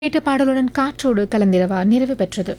கேட்ட பாடலுடன் காற்றோடு கலந்திரவா நிறைவு பெற்றது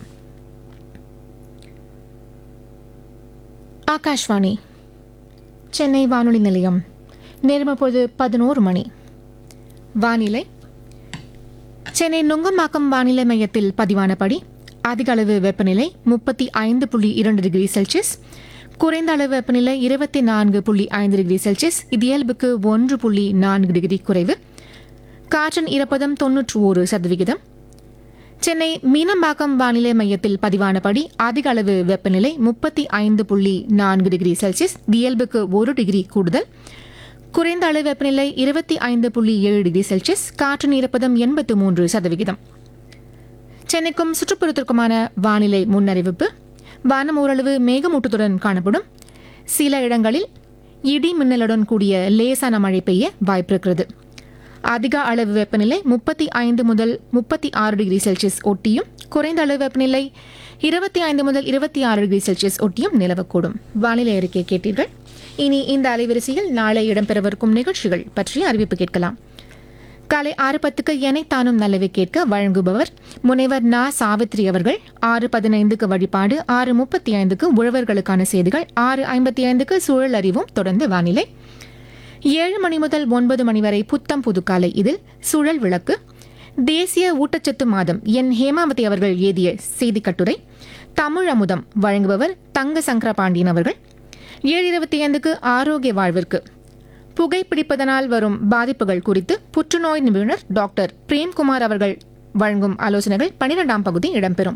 ஆகாஷ்வாணி சென்னை வானொலி நிலையம் நேரம் அப்போது பதினோரு மணி வானிலை சென்னை நுங்கம்பாக்கம் வானிலை மையத்தில் பதிவானபடி அதிக அளவு வெப்பநிலை முப்பத்தி ஐந்து புள்ளி இரண்டு டிகிரி செல்சியஸ் குறைந்த அளவு வெப்பநிலை இருபத்தி நான்கு புள்ளி ஐந்து டிகிரி செல்சியஸ் இது இயல்புக்கு ஒன்று புள்ளி நான்கு டிகிரி குறைவு காற்றின் ஈரப்பதம் தொன்னூற்று ஒரு சதவிகிதம் சென்னை மீனம்பாக்கம் வானிலை மையத்தில் பதிவானபடி அதிக அளவு வெப்பநிலை முப்பத்தி ஐந்து புள்ளி நான்கு டிகிரி செல்சியஸ் இது இயல்புக்கு ஒரு டிகிரி கூடுதல் குறைந்த அளவு வெப்பநிலை இருபத்தி ஐந்து புள்ளி ஏழு டிகிரி செல்சியஸ் காற்றின் ஈரப்பதம் எண்பத்து மூன்று சதவிகிதம் சென்னைக்கும் சுற்றுப்புறத்திற்குமான வானிலை முன்னறிவிப்பு வானம் ஓரளவு மேகமூட்டத்துடன் காணப்படும் சில இடங்களில் இடி மின்னலுடன் கூடிய லேசான மழை பெய்ய வாய்ப்பிருக்கிறது அதிக அளவு வெப்பநிலை முப்பத்தி ஐந்து முதல் முப்பத்தி ஆறு டிகிரி செல்சியஸ் ஒட்டியும் குறைந்த அளவு வெப்பநிலை இருபத்தி ஐந்து முதல் இருபத்தி ஆறு டிகிரி செல்சியஸ் ஒட்டியும் நிலவக்கூடும் வானிலை அறிக்கை கேட்டீர்கள் இனி இந்த அலைவரிசையில் நாளை இடம்பெறவிருக்கும் நிகழ்ச்சிகள் பற்றிய அறிவிப்பு கேட்கலாம் காலை ஆறு பத்துக்கு எனைத்தானும் நல்லவை கேட்க வழங்குபவர் முனைவர் நா சாவித்ரி அவர்கள் ஆறு பதினைந்துக்கு வழிபாடு ஆறு முப்பத்தி ஐந்துக்கு உழவர்களுக்கான செய்திகள் ஆறு ஐம்பத்தி ஐந்துக்கு சூழல் அறிவும் தொடர்ந்து வானிலை ஏழு மணி முதல் ஒன்பது மணி வரை புத்தம் புதுக்காலை இதில் சுழல் விளக்கு தேசிய ஊட்டச்சத்து மாதம் என் ஹேமாவதி அவர்கள் எழுதிய செய்திக் கட்டுரை தமிழ் அமுதம் வழங்குபவர் தங்க சங்கர பாண்டியன் அவர்கள் ஏழு இருபத்தி ஐந்துக்கு ஆரோக்கிய வாழ்விற்கு புகைப்பிடிப்பதனால் வரும் பாதிப்புகள் குறித்து புற்றுநோய் நிபுணர் டாக்டர் பிரேம்குமார் அவர்கள் வழங்கும் ஆலோசனைகள் பனிரெண்டாம் பகுதி இடம்பெறும்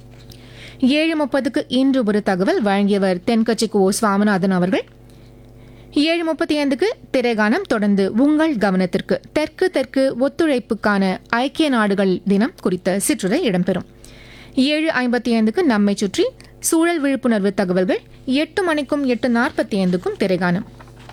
ஏழு முப்பதுக்கு இன்று ஒரு தகவல் வழங்கியவர் தென்கட்சி கோ சுவாமிநாதன் அவர்கள் ஏழு முப்பத்தி ஐந்துக்கு திரைகானம் தொடர்ந்து உங்கள் கவனத்திற்கு தெற்கு தெற்கு ஒத்துழைப்புக்கான ஐக்கிய நாடுகள் தினம் குறித்த சிற்றுரை இடம்பெறும் ஏழு ஐம்பத்தி ஐந்துக்கு நம்மை சுற்றி சூழல் விழிப்புணர்வு தகவல்கள் எட்டு மணிக்கும் எட்டு நாற்பத்தி ஐந்துக்கும் திரைகானம்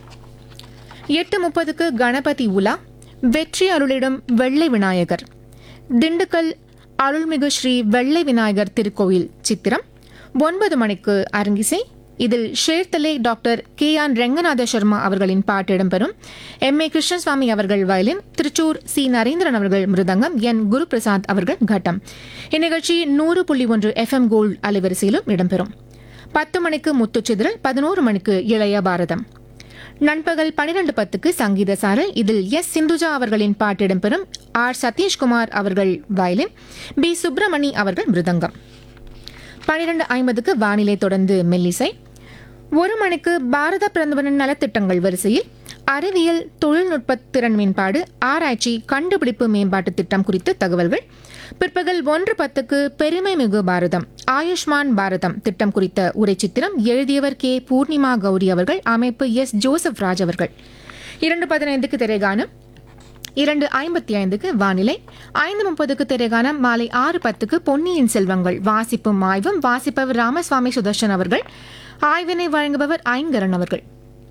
எட்டு முப்பதுக்கு கணபதி உலா வெற்றி அருளிடம் வெள்ளை விநாயகர் திண்டுக்கல் அருள்மிகு ஸ்ரீ வெள்ளை விநாயகர் திருக்கோயில் சித்திரம் ஒன்பது மணிக்கு அரங்கிசை இதில் ஷேர்தலே doctor K N Renganatha Sharma அவர்களின் பாட்டு இடம்பெறும் எம் ஏ கிருஷ்ணசுவாமி அவர்கள் வயலின் திருச்சூர் சி நரேந்திரன் அவர்கள் மிருதங்கம் என் குரு பிரசாத் அவர்கள் கட்டம் இந்நிகழ்ச்சி நூறு புள்ளி ஒன்று எஃப்எம் கோல்ட் அலைவரிசையிலும் இடம்பெறும் பத்து மணிக்கு முத்துச்சிதறல் பதினோரு மணிக்கு இளைய பாரதம் நண்பகல் பனிரெண்டு பத்துக்கு சங்கீத சாரல் இதில் எஸ் சிந்துஜா அவர்களின் பாட்டு இடம்பெறும் ஆர் சதீஷ்குமார் அவர்கள் வயலின் பி சுப்பிரமணி அவர்கள் மிருதங்கம் பனிரெண்டு ஐம்பதுக்கு வானிலை தொடர்ந்து மெல்லிசை ஒரு மணிக்கு பாரத பிரதமரின் நலத்திட்டங்கள் வரிசையில் அறிவியல் தொழில்நுட்ப திறன் மேம்பாடு ஆராய்ச்சி கண்டுபிடிப்பு மேம்பாட்டு திட்டம் குறித்த தகவல்கள் பிற்பகல் ஒன்று பத்துக்கு பெருமை மிகு பாரதம் ஆயுஷ்மான் பாரதம் திட்டம் குறித்த உரை சித்திரம் எழுதியவர் கே பூர்ணிமா கௌரி அவர்கள் அமைப்பு எஸ் ஜோசப் ராஜ் அவர்கள் இரண்டு பதினைந்துக்கு திரைகானம் இரண்டு ஐம்பத்தி ஐந்துக்கு வானிலை ஐந்து முப்பதுக்கு திரைகானம் மாலை ஆறு பத்துக்கு பொன்னியின் செல்வங்கள் வாசிப்பும் ஆய்வும் வாசிப்பவர் ராமசுவாமி சுதர்ஷன் அவர்கள் ஆய்வினை வழங்குபவர் ஐங்கரன் அவர்கள்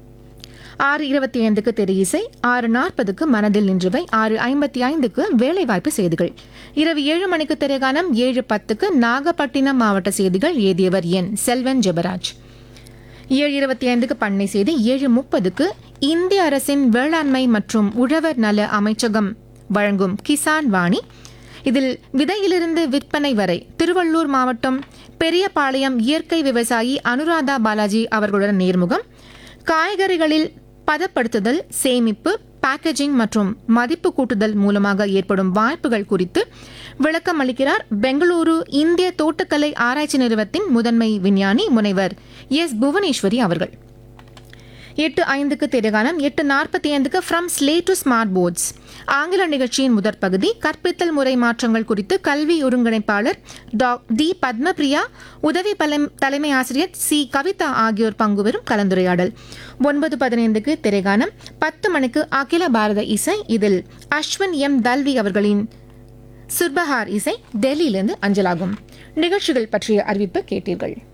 ஆறு இருபத்தி ஐந்துக்கு திரு இசை ஆறு நாற்பதுக்கு மனதில் நின்றுவை ஆறு ஐம்பத்தி ஐந்துக்கு வேலைவாய்ப்பு செய்திகள் இரவு ஏழு மணிக்கு திரைகானம் ஏழு பத்துக்கு நாகப்பட்டினம் மாவட்ட செய்திகள் ஏதியவர் என் செல்வன் ஜெபராஜ் ஏழு இருபத்தி ஐந்துக்கு பண்ணை செய்தி ஏழு முப்பதுக்கு இந்திய அரசின் வேளாண்மை மற்றும் உழவர் நல அமைச்சகம் வழங்கும் கிசான் வாணி இதில் விதையிலிருந்து விற்பனை வரை திருவள்ளூர் மாவட்டம் பெரியபாளையம் இயற்கை விவசாயி அனுராதா பாலாஜி அவர்களுடன் நேர்முகம் காய்கறிகளில் பதப்படுத்துதல் சேமிப்பு பேக்கேஜிங் மற்றும் மதிப்பு கூட்டுதல் மூலமாக ஏற்படும் வாய்ப்புகள் குறித்து விளக்கம் அளிக்கிறார் பெங்களூரு இந்திய தோட்டக்கலை ஆராய்ச்சி நிறுவனத்தின் முதன்மை விஞ்ஞானி முனைவர் எஸ் புவனேஸ்வரி அவர்கள் எட்டு ஐந்துக்கு திரைகாலம் எட்டு நாற்பத்தி ஐந்துக்கு from slate to smart boards ஆங்கில நிகழ்ச்சியின் முதற் பகுதி கற்பித்தல் முறை மாற்றங்கள் குறித்து கல்வி ஒருங்கிணைப்பாளர் டாக் டி பத்மபிரியா உதவி பலம்- தலைமை ஆசிரியர் சி கவிதா ஆகியோர் பங்கு பெறும் கலந்துரையாடல் ஒன்பது பதினைந்துக்கு திரைகானம் பத்து மணிக்கு அகில பாரத இசை இதில் அஸ்வின் எம் தல்வி அவர்களின் சுர்பஹார் இசை டெல்லியிலிருந்து அஞ்சலாகும் நிகழ்ச்சிகள் பற்றிய அறிவிப்பு கேட்டீர்கள்